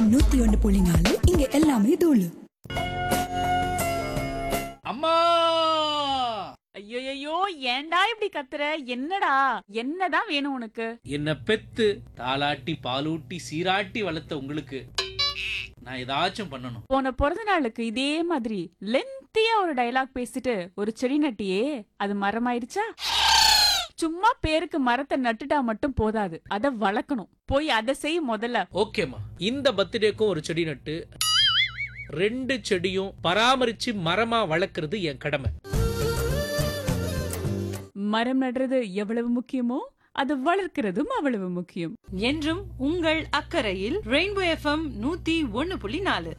நூத்தி ஒன்று புள்ளி நாலு இங்க எல்லாமே தூளு அம்மா ஐயோ ஏன்டா இப்படி கத்துற என்னடா என்னதான் வேணும் உனக்கு என்ன பெத்து தாளாட்டி பாலூட்டி சீராட்டி வளர்த்த உங்களுக்கு நான் ஏதாச்சும் பண்ணணும் போன பிறந்த நாளுக்கு இதே மாதிரி லென்த்தியா ஒரு டயலாக் பேசிட்டு ஒரு செடி நட்டியே அது மரமாயிருச்சா சும்மா பேருக்கு மரத்தை நட்டுட்டா மட்டும் போதாது அத வளர்க்கணும் போய் அதை செய் முதல்ல ஓகேம்மா இந்த பர்த்டேக்கும் ஒரு செடி நட்டு ரெண்டு செடியும் பராமரிச்சு மரமா வளர்க்கறது என் கடமை மரம் நடுறது எவ்வளவு முக்கியமோ அது வளர்க்கிறதும் அவ்வளவு முக்கியம் என்றும் உங்கள் அக்கறையில் ரெயின்போ எஃப்எம் நூத்தி ஒன்னு புள்ளி நாலு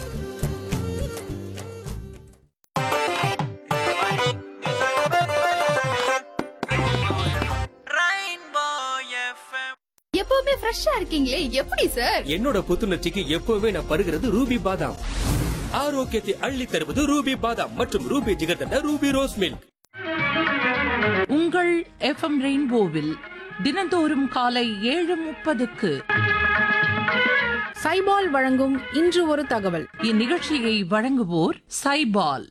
எப்பவுமே ஃப்ரெஷ்ஷா இருக்கீங்களே எப்படி சார் என்னோட புத்துணர்ச்சிக்கு எப்பவுமே நான் பருகிறது ரூபி பாதாம் ஆரோக்கியத்தை அள்ளி தருவது ரூபி பாதாம் மற்றும் Ruby jigarthanda Ruby rose milk உங்கள் எஃப்எம் ரெயின்போவில் தினந்தோறும் காலை ஏழு முப்பதுக்கு சைபால் வழங்கும் இன்று ஒரு தகவல் இந்நிகழ்ச்சியை வழங்குவோர் சைபால்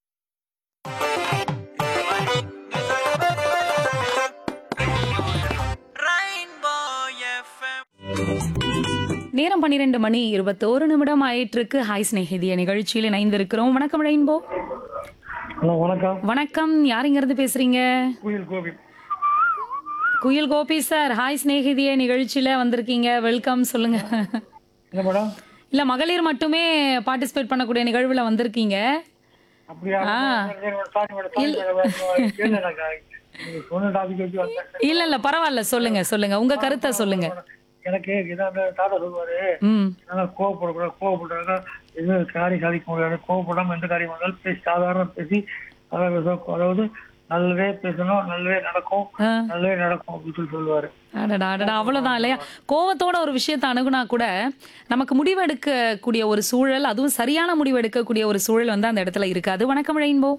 நேரம் பன்னிரெண்டு மணி இருபத்தோரு நிமிடம் ஆயிட்டிருக்கு ஹாய் ஸ்நேகிதிய நிகழ்ச்சியில் இணைந்திருக்கிறோம் வணக்கம் ரெயின்போ ஹலோ வணக்கம் வணக்கம் யாருங்கிறது பேசுறீங்க குயில் கோபி குயில் கோபி சார் ஹாய் ஸ்நேகிதிய நிகழ்ச்சியில வந்திருக்கீங்க வெல்கம் சொல்லுங்க என்ன மேடம் இல்ல மகளிர் மட்டுமே பார்ட்டிசிபேட் பண்ணக்கூடிய நிகழ்வுல வந்திருக்கீங்க அப்படியா ஆ. சாரி மேடம் சாரி மேடம் கேளு எனக்கு. நீங்க சொன்ன டாபிக் வச்சு வந்தேன் இல்ல இல்ல பரவாயில்ல சொல்லுங்க சொல்லுங்க உங்க கருத்தை சொல்லுங்க எனக்கு இதான் அந்த தாத்தா சொல்லுவாரு ம் நல்லா கோவப்படக்கூடாது கோவப்படுறாங்க எதுவும் காரியம் சாதிக்க முடியாது கோவப்படாம எந்த காரியம் வந்தாலும் பேசி சாதாரண பேசி அதாவது அதாவது நல்லவே பேசணும் நல்லவே நடக்கும் ஆ. நல்லவே நடக்கும் அப்படின்னு சொல்லி சொல்லுவாரு அடடா அடடா அவ்வளவுதான் இல்லையா கோவத்தோட ஒரு விஷயத்தை அணுகுனா கூட நமக்கு முடிவு எடுக்கக்கூடிய ஒரு சூழல் அதுவும் சரியான முடிவு எடுக்கக்கூடிய ஒரு சூழல் வந்து அந்த இடத்துல இருக்காது வணக்கம் ரெயின்போ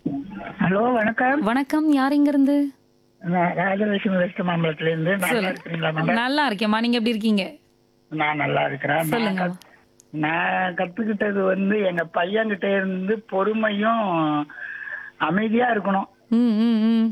ஹலோ வணக்கம் வணக்கம் யார் இங்க இருந்து நான் ராஜலட்சுமி வெஸ்ட் மாம்பலத்துல இருந்து நல்லா இருக்கிறீங்களா மேடம் நல்லா இருக்கேம்மா நீங்க எப்படி இருக்கீங்க நான் நல்லா இருக்கிறேன் நான் சொல்லுங்க. கத்- நான் கத்துக்கிட்டது வந்து எங்க பையன்கிட்ட இருந்து பொறுமையும் அமைதியா இருக்கணும் ம் ம் ம்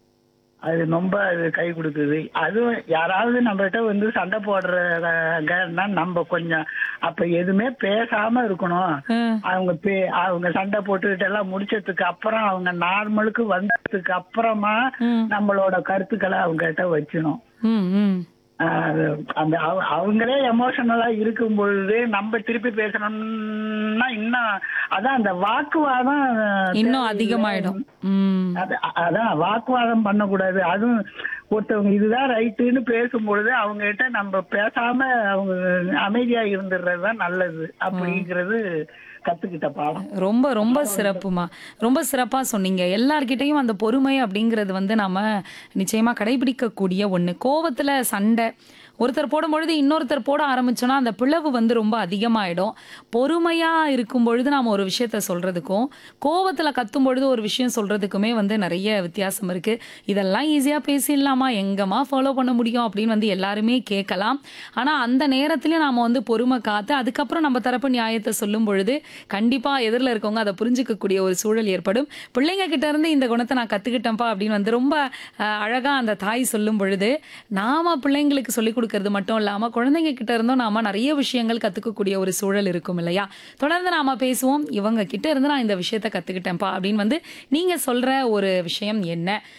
அது ரொம்ப அது கை கொடுக்குது அதுவும் யாராவது நம்ம கிட்ட வந்து சண்டை போடுறன்னா நம்ம கொஞ்சம் அப்ப எதுவுமே பேசாம இருக்கணும் ம். அவங்க பே அவங்க சண்டை போட்டுக்கிட்டு எல்லாம் முடிச்சதுக்கு அப்புறம் அவங்க நார்மலுக்கு வந்ததுக்கு அப்புறமா ம். நம்மளோட கருத்துக்களை அவங்க கிட்ட வச்சணும் ம் ம் அது அந்த அவ- அவங்களே எமோஷனலா இருக்கும் பொழுது நம்ம திருப்பி பேசணும்னா இன்னும் அதான் அந்த வாக்குவாதம் இன்னும் தேவையில்லை. அதிகமாயிடும் ம் அது அ- அதான் வாக்குவாதம் பண்ணக்கூடாது அதுவும் ஒருத்தவங்க இதுதான் ரைட்டுன்னு பேசும்பொழுது அவங்க கிட்ட நம்ம பேசாம அவங்க அமைதியா இருந்துடுறது தான் நல்லது அப்படிங்கிறது கத்துக்கிட்ட பாடம் ரொம்ப ரொம்ப சிறப்புமா ரொம்ப சிறப்பா சொன்னீங்க எல்லார்கிட்டயும் அந்த பொறுமை அப்படிங்கிறது வந்து நாம நிச்சயமா கடைபிடிக்கக்கூடிய ஒண்ணு கோவத்துல சண்டை ஒருத்தர் போடும்பொழுது இன்னொருத்தர் போட ஆரம்பிச்சோன்னா அந்த பிளவு வந்து ரொம்ப அதிகமாயிடும் பொறுமையா இருக்கும் பொழுது நாம ஒரு விஷயத்த சொல்றதுக்கும் கோவத்துல கத்தும் பொழுது ஒரு விஷயம் சொல்றதுக்குமே வந்து நிறைய வித்தியாசம் இருக்கு இதெல்லாம் ஈஸியா பேசிடலாமா எங்கம்மா ஃபாலோ பண்ண முடியும் அப்படின்னு வந்து எல்லாருமே கேட்கலாம் ஆனா அந்த நேரத்திலயும் நாம வந்து பொறுமை காத்து அதுக்கப்புறம் நம்ம தரப்பு நியாயத்தை சொல்லும் பொழுது கண்டிப்பா எதிரில் இருக்கவங்க அதை புரிஞ்சுக்கக்கூடிய ஒரு சூழல் ஏற்படும் பிள்ளைங்க கிட்ட இருந்து இந்த குணத்தை நான் கத்துக்கிட்டேன்ப்பா அப்படின்னு வந்து ரொம்ப அஹ், அழகா அந்த தாய் சொல்லும் பொழுது நாம பிள்ளைங்களுக்கு சொல்லிக் கொடுக்கறது மட்டும் இல்லாம குழந்தைங்க கிட்ட இருந்தும் நாம நிறைய விஷயங்கள் கத்துக்கக்கூடிய ஒரு சூழல் இருக்கும் இல்லையா தொடர்ந்து நாம பேசுவோம் இவங்க கிட்ட இருந்து நான் இந்த விஷயத்த கத்துக்கிட்டேன்ப்பா அப்படின்னு வந்து நீங்க சொல்ற ஒரு விஷயம் என்ன